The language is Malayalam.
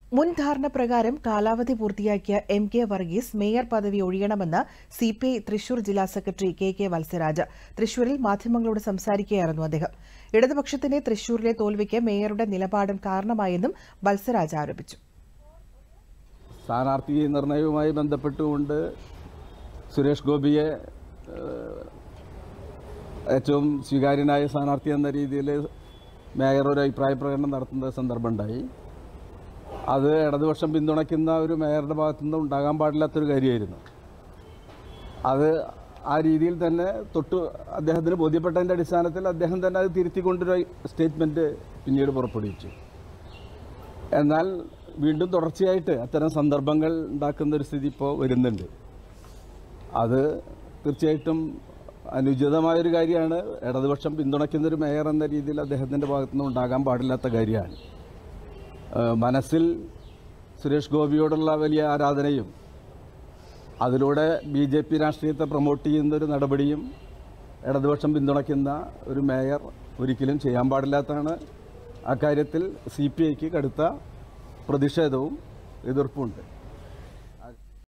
മുൻ ധാരണ പ്രകാരം കാലാവധി പൂർത്തിയാക്കിയ എം കെ വർഗീസ് മേയർ പദവി ഒഴിയണമെന്ന് സി പി ഐ തൃശൂർ ജില്ലാ സെക്രട്ടറി കെ കെ വത്സരാജ് തൃശൂരിൽ മാധ്യമങ്ങളോട് സംസാരിക്കുകയായിരുന്നു അദ്ദേഹം ഇടതുപക്ഷത്തിന്റെ തൃശൂരിലെ തോൽവിക്ക് മേയറുടെ നിലപാടും കാരണമായെന്നും വത്സരാജ് ആരോപിച്ചു സ്ഥാനാർത്ഥി നിർണയവുമായി ബന്ധപ്പെട്ടുകൊണ്ട് സുരേഷ് ഗോപിയെ ഏഹ്, ഏറ്റവും സ്വീകാര്യനായ സ്ഥാനാർത്ഥി എന്ന രീതിയിൽ മേയർ ഒരു അഭിപ്രായ പ്രകടനം നടത്തുന്ന സന്ദർഭമുണ്ടായി അത് ഇടതുപക്ഷം പിന്തുണയ്ക്കുന്ന ഒരു മേയറുടെ ഭാഗത്തു നിന്ന് ഉണ്ടാകാൻ പാടില്ലാത്തൊരു കാര്യമായിരുന്നു അത് ആ രീതിയിൽ തന്നെ തൊട്ട് അദ്ദേഹത്തിന് ബോധ്യപ്പെട്ടതിൻ്റെ അടിസ്ഥാനത്തിൽ അദ്ദേഹം തന്നെ അത് തിരുത്തിക്കൊണ്ടൊരു സ്റ്റേറ്റ്മെൻറ്റ് പിന്നീട് പുറപ്പെടുവിച്ചു എന്നാൽ വീണ്ടും തുടർച്ചയായിട്ട് അത്തരം സന്ദർഭങ്ങൾ ഉണ്ടാക്കുന്ന ഒരു സ്ഥിതി ഇപ്പോൾ വരുന്നുണ്ട് അത് തീർച്ചയായിട്ടും അനുചിതമായൊരു കാര്യമാണ് ഇടതുപക്ഷം പിന്തുണയ്ക്കുന്ന ഒരു മേയർ എന്ന രീതിയിൽ അദ്ദേഹത്തിൻ്റെ ഭാഗത്തുനിന്ന് ഉണ്ടാകാൻ പാടില്ലാത്ത കാര്യമാണ് ഏഹ് മനസ്സിൽ സുരേഷ് ഗോപിയോടുള്ള വലിയ ആരാധനയും അതിലൂടെ ബി ജെ പി രാഷ്ട്രീയത്തെ പ്രൊമോട്ട് ചെയ്യുന്ന ഒരു നടപടിയും ഇടതുപക്ഷം പിന്തുണയ്ക്കുന്ന ഒരു മേയർ ഒരിക്കലും ചെയ്യാൻ പാടില്ലാത്തതാണ് അക്കാര്യത്തിൽ സി പി ഐക്ക് കടുത്ത പ്രതിഷേധവും എതിർപ്പുമുണ്ട്